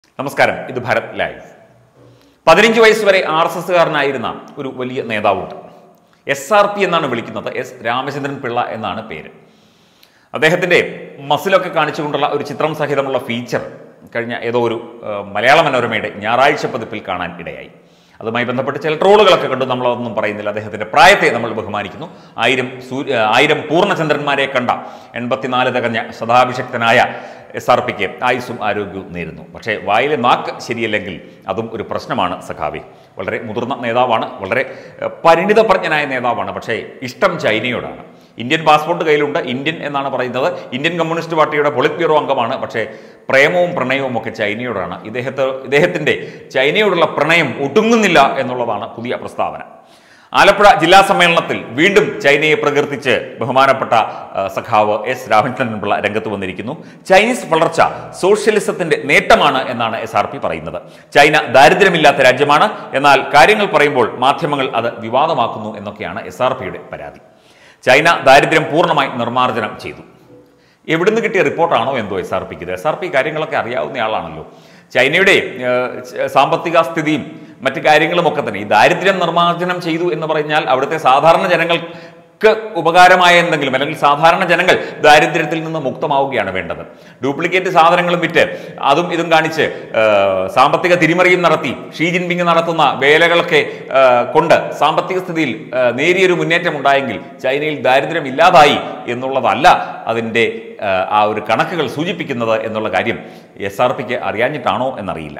നമസ്കാരം ഇത് ഭാരത് ലൈവ് പതിനഞ്ച് വയസ്സ് വരെ ആർ എസ് എസ്സുകാരനായിരുന്ന ഒരു വലിയ നേതാവുണ്ട് എസ് ആർ പി എന്നാണ് വിളിക്കുന്നത് എസ് രാമചന്ദ്രൻ പിള്ള എന്നാണ് പേര് അദ്ദേഹത്തിൻ്റെ മസിലൊക്കെ കാണിച്ചുകൊണ്ടുള്ള ഒരു ചിത്രം സഹിതമുള്ള ഫീച്ചർ കഴിഞ്ഞ ഏതോ ഒരു ആ, മലയാള മനോരമയുടെ ഞായറാഴ്ച പതിപ്പിൽ കാണാൻ ഇടയായി അതുമായി ബന്ധപ്പെട്ട് ചില ട്രോളുകളൊക്കെ കണ്ടു നമ്മളതൊന്നും പറയുന്നില്ല അദ്ദേഹത്തിൻ്റെ പ്രായത്തെ നമ്മൾ ബഹുമാനിക്കുന്നു ആയിരം സൂര്യ ആയിരം പൂർണ്ണചന്ദ്രന്മാരെ കണ്ട എൺപത്തിനാല് തികഞ്ഞ സദാഭിഷക്തനായ എസ് ആർ പിക്ക് ആയുസ്സും ആരോഗ്യവും നേരുന്നു പക്ഷേ വായിലെ നാക്ക് ശരിയല്ലെങ്കിൽ അതും ഒരു പ്രശ്നമാണ് സഖാവി വളരെ മുതിർന്ന നേതാവാണ് വളരെ ഏഹ്, പരിണിതപ്രജ്ഞനായ നേതാവാണ് പക്ഷേ ഇഷ്ടം ചൈനയോടാണ് ഇന്ത്യൻ പാസ്പോർട്ട് കയ്യിലുണ്ട് ഇന്ത്യൻ എന്നാണ് പറയുന്നത് ഇന്ത്യൻ കമ്മ്യൂണിസ്റ്റ് പാർട്ടിയുടെ പൊളിറ്റ് ബ്യൂറോ അംഗമാണ് പക്ഷേ പ്രേമവും പ്രണയവും ഒക്കെ ചൈനയോടാണ് ഇദ്ദേഹത്തെ ഇദ്ദേഹത്തിൻ്റെ ചൈനയോടുള്ള പ്രണയം ഒടുങ്ങുന്നില്ല എന്നുള്ളതാണ് പുതിയ പ്രസ്താവന ആലപ്പുഴ ജില്ലാ സമ്മേളനത്തിൽ വീണ്ടും ചൈനയെ പ്രകീർത്തിച്ച് ബഹുമാനപ്പെട്ട ആ, സഖാവ് എസ് രാമചന്ദ്രൻ പിള്ള രംഗത്ത് വന്നിരിക്കുന്നു ചൈനീസ് വളർച്ച സോഷ്യലിസത്തിന്റെ നേട്ടമാണ് എന്നാണ് എസ് ആർ പി പറയുന്നത് ചൈന ദാരിദ്ര്യമില്ലാത്ത രാജ്യമാണ് എന്നാൽ കാര്യങ്ങൾ പറയുമ്പോൾ മാധ്യമങ്ങൾ അത് വിവാദമാക്കുന്നു എന്നൊക്കെയാണ് എസ് ആർ പിയുടെ പരാതി ചൈന ദാരിദ്ര്യം പൂർണ്ണമായി നിർമ്മാർജ്ജനം ചെയ്തു എവിടുന്ന് കിട്ടിയ റിപ്പോർട്ടാണോ എന്തോ എസ് ആർ പിക്ക് ഇത് എസ് ആർ പി കാര്യങ്ങളൊക്കെ അറിയാവുന്നയാളാണല്ലോ ചൈനയുടെ ഏഹ്, ച- സാമ്പത്തിക സ്ഥിതിയും മറ്റു കാര്യങ്ങളുമൊക്കെ തന്നെ ഈ ദാരിദ്ര്യം നിർമ്മാർജ്ജനം ചെയ്തു എന്ന് പറഞ്ഞാൽ അവിടുത്തെ സാധാരണ ജനങ്ങൾക്ക് ഉപകാരമായ എന്തെങ്കിലും അല്ലെങ്കിൽ സാധാരണ ജനങ്ങൾ ദാരിദ്ര്യത്തിൽ നിന്ന് മുക്തമാവുകയാണ് വേണ്ടത് ഡ്യൂപ്ലിക്കേറ്റ് സാധനങ്ങളും വിറ്റ് അതും ഇതും കാണിച്ച് ഏഹ്, സാമ്പത്തിക തിരിമറിയും നടത്തി ഷീ ജിൻപിങ് നടത്തുന്ന വേലകളൊക്കെ ഏഹ്, കൊണ്ട് സാമ്പത്തിക സ്ഥിതിയിൽ ഏഹ്, നേരിയൊരു മുന്നേറ്റം ഉണ്ടായെങ്കിൽ ചൈനയിൽ ദാരിദ്ര്യം ഇല്ലാതായി എന്നുള്ളതല്ല അതിൻ്റെ ഏഹ്, ആ ഒരു കണക്കുകൾ സൂചിപ്പിക്കുന്നത് എന്നുള്ള കാര്യം എസ് ആർ പിക്ക് അറിയാഞ്ഞിട്ടാണോ എന്നറിയില്ല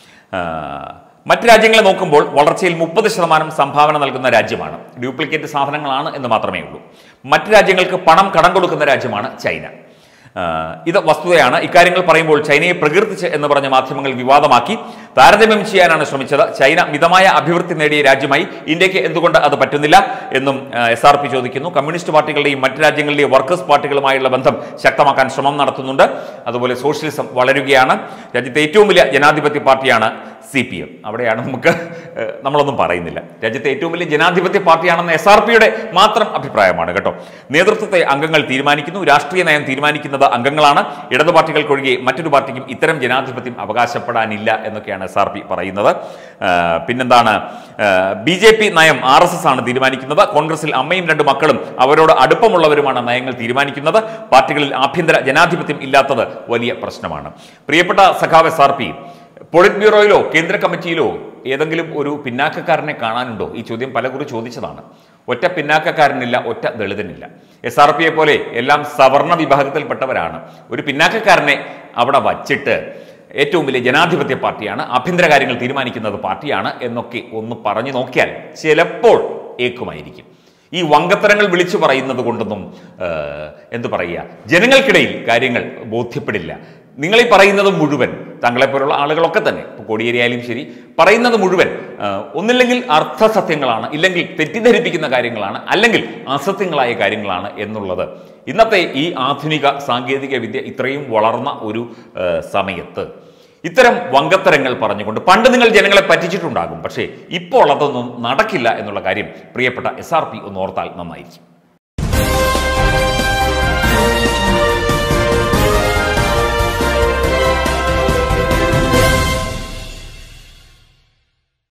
ആഹ്, മറ്റ് രാജ്യങ്ങളെ നോക്കുമ്പോൾ വളർച്ചയിൽ മുപ്പത് ശതമാനം സംഭാവന നൽകുന്ന രാജ്യമാണ് ഡ്യൂപ്ലിക്കേറ്റ് സാധനങ്ങളാണ് എന്ന് മാത്രമേ ഉള്ളൂ മറ്റ് രാജ്യങ്ങൾക്ക് പണം കടം കൊടുക്കുന്ന രാജ്യമാണ് ചൈന ആഹ് ഇത് വസ്തുതയാണ് ഇക്കാര്യങ്ങൾ പറയുമ്പോൾ ചൈനയെ പ്രകീർത്തിച്ച് എന്ന് പറഞ്ഞ മാധ്യമങ്ങൾ വിവാദമാക്കി താരതമ്യം ചെയ്യാനാണ് ശ്രമിച്ചത് ചൈന മിതമായ അഭിവൃദ്ധി നേടിയ രാജ്യമായി ഇന്ത്യക്ക് എന്തുകൊണ്ട് അത് പറ്റുന്നില്ല എന്നും എസ് ആർ പി ചോദിക്കുന്നു കമ്മ്യൂണിസ്റ്റ് പാർട്ടികളുടെയും മറ്റ് രാജ്യങ്ങളിലെയും വർക്കേഴ്സ് പാർട്ടികളുമായുള്ള ബന്ധം ശക്തമാക്കാൻ ശ്രമം നടത്തുന്നുണ്ട് അതുപോലെ സോഷ്യലിസം വളരുകയാണ് രാജ്യത്തെ ഏറ്റവും വലിയ ജനാധിപത്യ പാർട്ടിയാണ് സി പി എം അവിടെയാണ് നമുക്ക് ഏഹ്, നമ്മളൊന്നും പറയുന്നില്ല രാജ്യത്തെ ഏറ്റവും വലിയ ജനാധിപത്യ പാർട്ടിയാണെന്ന് എസ് ആർ പിയുടെ മാത്രം അഭിപ്രായമാണ് കേട്ടോ നേതൃത്വത്തെ അംഗങ്ങൾ തീരുമാനിക്കുന്നു രാഷ്ട്രീയ നയം തീരുമാനിക്കുന്നത് അംഗങ്ങളാണ് ഇടതു പാർട്ടികൾക്കൊഴികെ മറ്റൊരു പാർട്ടിക്കും ഇത്തരം ജനാധിപത്യം അവകാശപ്പെടാനില്ല എന്നൊക്കെയാണ് എസ് ആർ പി പറയുന്നത് ഏഹ്, പിന്നെന്താണ് ബി ജെ പി നയം ആർ എസ് എസ് ആണ് തീരുമാനിക്കുന്നത് കോൺഗ്രസിൽ അമ്മയും രണ്ട് മക്കളും അവരോട് അടുപ്പമുള്ളവരുമാണ് നയങ്ങൾ തീരുമാനിക്കുന്നത് പാർട്ടികളിൽ ആഭ്യന്തര ജനാധിപത്യം ഇല്ലാത്തത് വലിയ പ്രശ്നമാണ് പ്രിയപ്പെട്ട സഖാവ് എസ് ആർ പി പൊളിറ്റ് ബ്യൂറോയിലോ കേന്ദ്ര കമ്മിറ്റിയിലോ ഏതെങ്കിലും ഒരു പിന്നാക്കക്കാരനെ കാണാനുണ്ടോ ഈ ചോദ്യം പലകുറി ചോദിച്ചതാണ് ഒറ്റ പിന്നാക്കക്കാരനില്ല ഒറ്റ ദളിതനില്ല എസ് ആർ പിയെ പോലെ എല്ലാം സവർണ വിഭാഗത്തിൽപ്പെട്ടവരാണ് ഒരു പിന്നാക്കക്കാരനെ അവിടെ വച്ചിട്ട് ഏറ്റവും വലിയ ജനാധിപത്യ പാർട്ടിയാണ് ആഭ്യന്തര കാര്യങ്ങൾ തീരുമാനിക്കുന്നത് പാർട്ടിയാണ് എന്നൊക്കെ ഒന്ന് പറഞ്ഞു നോക്കിയാൽ ചിലപ്പോൾ ഏക്കുമായിരിക്കും ഈ വങ്കത്തരങ്ങൾ വിളിച്ചു പറയുന്നത് കൊണ്ടൊന്നും ഏഹ്, എന്തു പറയുക ജനങ്ങൾക്കിടയിൽ കാര്യങ്ങൾ ബോധ്യപ്പെടില്ല നിങ്ങൾ ഈ പറയുന്നത് മുഴുവൻ താങ്കളെപ്പോലുള്ള ആളുകളൊക്കെ തന്നെ ഇപ്പോൾ കോടിയേരിയായാലും ശരി പറയുന്നത് മുഴുവൻ ഏഹ്, ഒന്നില്ലെങ്കിൽ അർത്ഥസത്യങ്ങളാണ് ഇല്ലെങ്കിൽ തെറ്റിദ്ധരിപ്പിക്കുന്ന കാര്യങ്ങളാണ് അല്ലെങ്കിൽ അസത്യങ്ങളായ കാര്യങ്ങളാണ് എന്നുള്ളത് ഇന്നത്തെ ഈ ആധുനിക സാങ്കേതിക വിദ്യ ഇത്രയും വളർന്ന ഒരു ഏഹ്, സമയത്ത് ഇത്തരം വങ്കത്തരങ്ങൾ പറഞ്ഞുകൊണ്ട് പണ്ട് നിങ്ങൾ ജനങ്ങളെ പറ്റിച്ചിട്ടുണ്ടാകും പക്ഷേ ഇപ്പോൾ അതൊന്നും നടക്കില്ല എന്നുള്ള കാര്യം പ്രിയപ്പെട്ട എസ് ആർ പി ഒന്ന് ഓർത്താൽ നന്നായിരിക്കും